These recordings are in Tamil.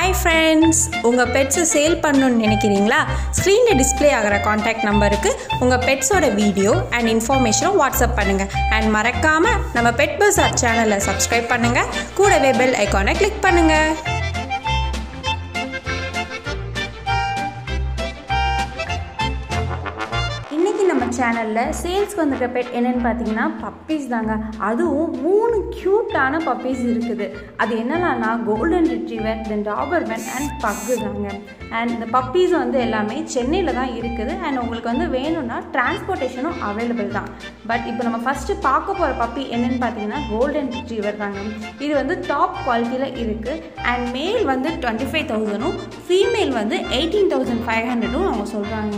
ஹாய் ஃப்ரெண்ட்ஸ் உங்கள் பெட்ஸை சேல் பண்ணணும்னு நினைக்கிறீங்களா ஸ்க்ரீனில் டிஸ்ப்ளே ஆகிற காண்டாக்ட் நம்பருக்கு உங்கள் பெட்ஸோட வீடியோ அண்ட் இன்ஃபர்மேஷனும் வாட்ஸ்அப் பண்ணுங்கள் அண்ட் மறக்காமல் நம்ம பெட் பஸார் சேனலை சப்ஸ்கிரைப் பண்ணுங்கள் கூடவே பெல் ஐக்கானை கிளிக் பண்ணுங்கள் இன்றைக்கி நம்ம சேனலில் சேல்ஸ்க்கு வந்திருக்க பெட் என்னென்னு பார்த்தீங்கன்னா பப்பீஸ் தாங்க அதுவும் மூணு க்யூட்டான பப்பீஸ் இருக்குது அது என்னென்னா golden retriever then Doberman and pug தாங்க அண்ட் இந்த பப்பீஸ் வந்து எல்லாமே சென்னையில் தான் இருக்குது அண்ட் உங்களுக்கு வந்து வேணும்னா டிரான்ஸ்போர்ட்டேஷனும் அவைலபிள் தான் பட் இப்போ நம்ம ஃபஸ்ட்டு பார்க்க போகிற பப்பி என்னென்னு பார்த்தீங்கன்னா கோல்டன் ரிட்ரீவர் தாங்க இது வந்து டாப் குவாலிட்டியில் இருக்குது அண்ட் மேல் வந்து டுவெண்ட்டி ஃபைவ் தௌசண்டும் ஃபீமேல் வந்து எயிட்டீன் தௌசண்ட் ஃபைவ் ஹண்ட்ரடும் அவங்க சொல்கிறாங்க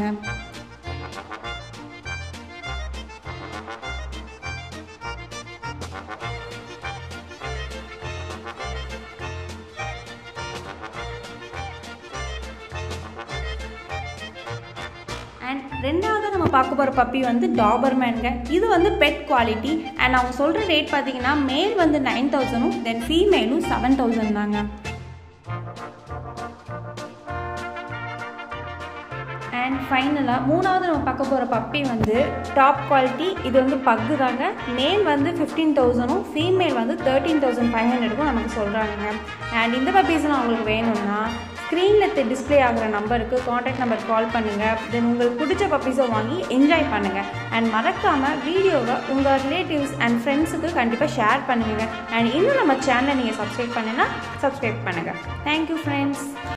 அண்ட் ரெண்டாவது நம்ம பார்க்க போகிற பப்பி வந்து டாபர்மேனுங்க இது வந்து பெட் குவாலிட்டி அண்ட் அவங்க சொல்கிற ரேட் பார்த்தீங்கன்னா மேல் வந்து நைன் தௌசண்டும் தென் ஃபீமேலும் செவன் தௌசண்ட் தாங்க அண்ட் ஃபைனலாக மூணாவது நம்ம பார்க்க போகிற பப்பி வந்து டாப் குவாலிட்டி இது வந்து பக்கு தாங்க மேல் வந்து ஃபிஃப்டீன் தௌசண்டும் ஃபீமேல் வந்து தேர்ட்டீன் தௌசண்ட் ஃபைவ் ஹண்ட்ரடுக்கும் நமக்கு சொல்கிறாங்க அண்ட் இந்த பப்பீஸ்லாம் உங்களுக்கு வேணும்னா ஸ்க்ரீனில் டிஸ்பிளே ஆகிற நம்பருக்கு காண்டாக்ட் நம்பர் கால் பண்ணுங்கள் தென் உங்களுக்கு பிடிச்ச பப்பீஸை வாங்கி என்ஜாய் பண்ணுங்கள் அண்ட் மறக்காமல் வீடியோவை உங்கள் ரிலேட்டிவ்ஸ் அண்ட் ஃப்ரெண்ட்ஸுக்கு கண்டிப்பாக ஷேர் பண்ணுங்கள் அண்ட் இன்னும் நம்ம சேனலை நீங்கள் சப்ஸ்கிரைப் பண்ணுன்னா சப்ஸ்கிரைப் பண்ணுங்கள் தேங்க்யூ ஃப்ரெண்ட்ஸ்